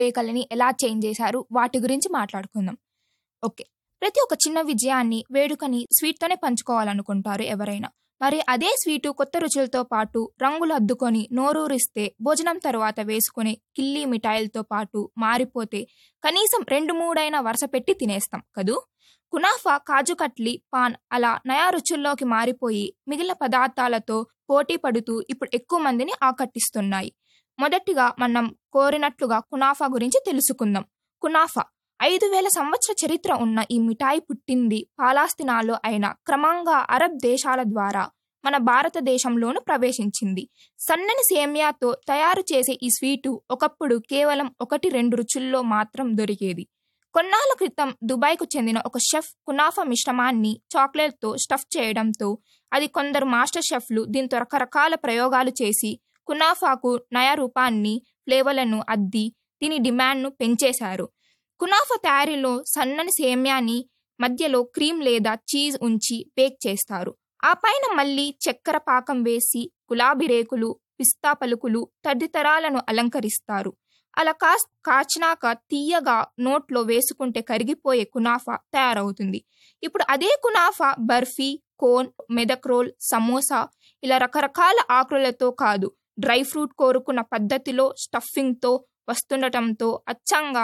రూపురేఖలని ఎలా చేంజ్ చేశారు వాటి గురించి మాట్లాడుకుందాం ఓకే ప్రతి ఒక్క చిన్న విజయాన్ని వేడుకని స్వీట్తోనే పంచుకోవాలనుకుంటారు ఎవరైనా మరి అదే స్వీటు కొత్త రుచులతో పాటు రంగులు అద్దుకొని నోరూరిస్తే భోజనం తర్వాత వేసుకునే కిల్లి మిఠాయిలతో పాటు మారిపోతే కనీసం రెండు మూడైనా వరుస పెట్టి తినేస్తాం కదూ కునాఫా కాజు కట్లీ పాన్ అలా నయా రుచుల్లోకి మారిపోయి మిగిలిన పదార్థాలతో పోటీ పడుతూ ఇప్పుడు ఎక్కువ మందిని ఆకట్టిస్తున్నాయి మొదటిగా మనం కోరినట్లుగా కునాఫా గురించి తెలుసుకుందాం కునాఫా ఐదు వేల సంవత్సర చరిత్ర ఉన్న ఈ మిఠాయి పుట్టింది పాలాస్తినాలో అయిన క్రమంగా అరబ్ దేశాల ద్వారా మన భారతదేశంలోనూ ప్రవేశించింది సన్నని సేమియాతో తయారు చేసే ఈ స్వీటు ఒకప్పుడు కేవలం ఒకటి రెండు రుచుల్లో మాత్రం దొరికేది కొన్నాళ్ళ క్రితం దుబాయ్కు చెందిన ఒక షెఫ్ కునాఫా మిశ్రమాన్ని చాక్లెట్తో స్టఫ్ చేయడంతో అది కొందరు మాస్టర్ షెఫ్లు దీంతో రకరకాల ప్రయోగాలు చేసి కునాఫాకు నయా రూపాన్ని ఫ్లేవర్లను అద్ది దీని డిమాండ్ను పెంచేశారు కునాఫా తయారీలో సన్నని సేమ్యాని మధ్యలో క్రీమ్ లేదా చీజ్ ఉంచి బేక్ చేస్తారు ఆ పైన మళ్ళీ చక్కెర పాకం వేసి గులాబీ రేకులు పిస్తా పలుకులు తదితరాలను అలంకరిస్తారు అలా కాస్ కాచినాక తీయగా నోట్లో వేసుకుంటే కరిగిపోయే కునాఫా తయారవుతుంది ఇప్పుడు అదే కునాఫా బర్ఫీ కోన్ మెదక్ రోల్ సమోసా ఇలా రకరకాల ఆకులతో కాదు డ్రై ఫ్రూట్ కోరుకున్న పద్ధతిలో స్టఫింగ్తో వస్తుండటంతో అచ్చంగా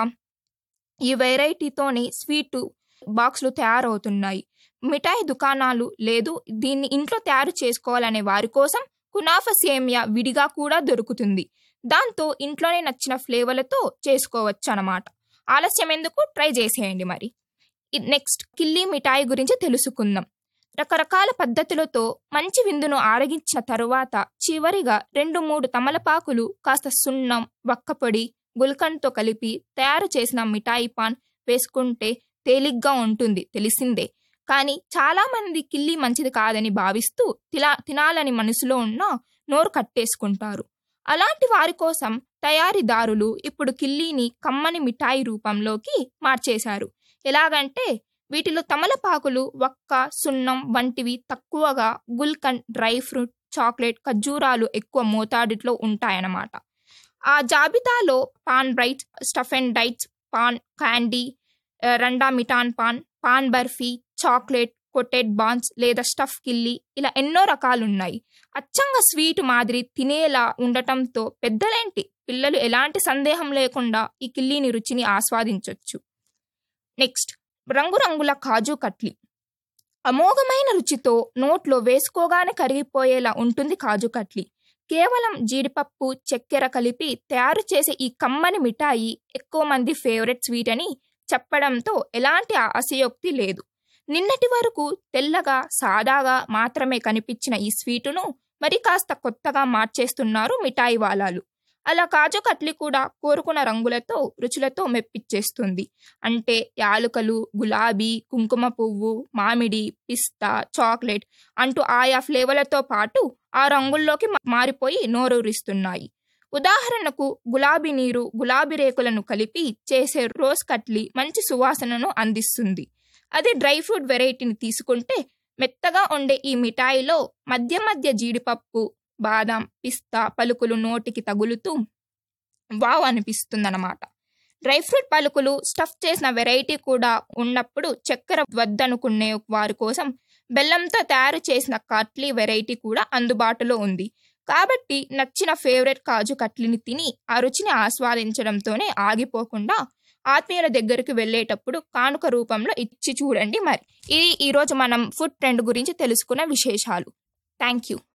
ఈ వెరైటీతోనే స్వీటు బాక్స్లు తయారవుతున్నాయి మిఠాయి దుకాణాలు లేదు దీన్ని ఇంట్లో తయారు చేసుకోవాలనే వారి కోసం కునాఫా సేమియా విడిగా కూడా దొరుకుతుంది దాంతో ఇంట్లోనే నచ్చిన ఫ్లేవర్లతో చేసుకోవచ్చు అనమాట ఆలస్యం ఎందుకు ట్రై చేసేయండి మరి నెక్స్ట్ కిల్లీ మిఠాయి గురించి తెలుసుకుందాం రకరకాల పద్ధతులతో మంచి విందును ఆరగించిన తరువాత చివరిగా రెండు మూడు తమలపాకులు కాస్త సున్నం వక్కపొడి గుల్కండ్తో కలిపి తయారు చేసిన మిఠాయి పాన్ వేసుకుంటే తేలిగ్గా ఉంటుంది తెలిసిందే కానీ చాలామంది కిల్లి మంచిది కాదని భావిస్తూ తిలా తినాలని మనసులో ఉన్న నోరు కట్టేసుకుంటారు అలాంటి వారి కోసం తయారీదారులు ఇప్పుడు కిల్లీని కమ్మని మిఠాయి రూపంలోకి మార్చేశారు ఎలాగంటే వీటిలో తమలపాకులు వక్క సున్నం వంటివి తక్కువగా గుల్కండ్ డ్రై ఫ్రూట్ చాక్లెట్ ఖర్జూరాలు ఎక్కువ మోతాదులో ఉంటాయన్నమాట ఆ జాబితాలో పాన్ బ్రైట్స్ స్టఫ్ అండ్ డైట్స్ పాన్ క్యాండీ రండా మిఠాన్ పాన్ పాన్ బర్ఫీ చాక్లెట్ కొటెడ్ బాన్స్ లేదా స్టఫ్ కిల్లి ఇలా ఎన్నో రకాలున్నాయి అచ్చంగా స్వీట్ మాదిరి తినేలా ఉండటంతో పెద్దలేంటి పిల్లలు ఎలాంటి సందేహం లేకుండా ఈ కిల్లీని రుచిని ఆస్వాదించవచ్చు నెక్స్ట్ రంగురంగుల కాజు కట్లీ అమోఘమైన రుచితో నోట్లో వేసుకోగానే కరిగిపోయేలా ఉంటుంది కాజు కట్లీ కేవలం జీడిపప్పు చక్కెర కలిపి తయారు చేసే ఈ కమ్మని మిఠాయి ఎక్కువ మంది ఫేవరెట్ స్వీట్ అని చెప్పడంతో ఎలాంటి అసయోక్తి లేదు నిన్నటి వరకు తెల్లగా సాదాగా మాత్రమే కనిపించిన ఈ స్వీటును మరి కాస్త కొత్తగా మార్చేస్తున్నారు మిఠాయి వాలాలు అలా కాజు కట్లీ కూడా కోరుకున్న రంగులతో రుచులతో మెప్పిచ్చేస్తుంది అంటే యాలుకలు గులాబీ కుంకుమ పువ్వు మామిడి పిస్తా చాక్లెట్ అంటూ ఆయా ఫ్లేవర్లతో పాటు ఆ రంగుల్లోకి మారిపోయి నోరూరిస్తున్నాయి ఉదాహరణకు గులాబీ నీరు గులాబీ రేకులను కలిపి చేసే రోజ్ కట్లీ మంచి సువాసనను అందిస్తుంది అదే డ్రై ఫ్రూట్ వెరైటీని తీసుకుంటే మెత్తగా ఉండే ఈ మిఠాయిలో మధ్య మధ్య జీడిపప్పు బాదం పిస్తా పలుకులు నోటికి తగులుతూ వావ్ అనిపిస్తుందన్నమాట డ్రై ఫ్రూట్ పలుకులు స్టఫ్ చేసిన వెరైటీ కూడా ఉన్నప్పుడు చక్కెర వద్దనుకునే వారి కోసం బెల్లంతో తయారు చేసిన కట్లీ వెరైటీ కూడా అందుబాటులో ఉంది కాబట్టి నచ్చిన ఫేవరెట్ కాజు కట్లీని తిని ఆ రుచిని ఆస్వాదించడంతోనే ఆగిపోకుండా ఆత్మీయుల దగ్గరికి వెళ్ళేటప్పుడు కానుక రూపంలో ఇచ్చి చూడండి మరి ఇది ఈరోజు మనం ఫుడ్ ట్రెండ్ గురించి తెలుసుకున్న విశేషాలు థ్యాంక్ యూ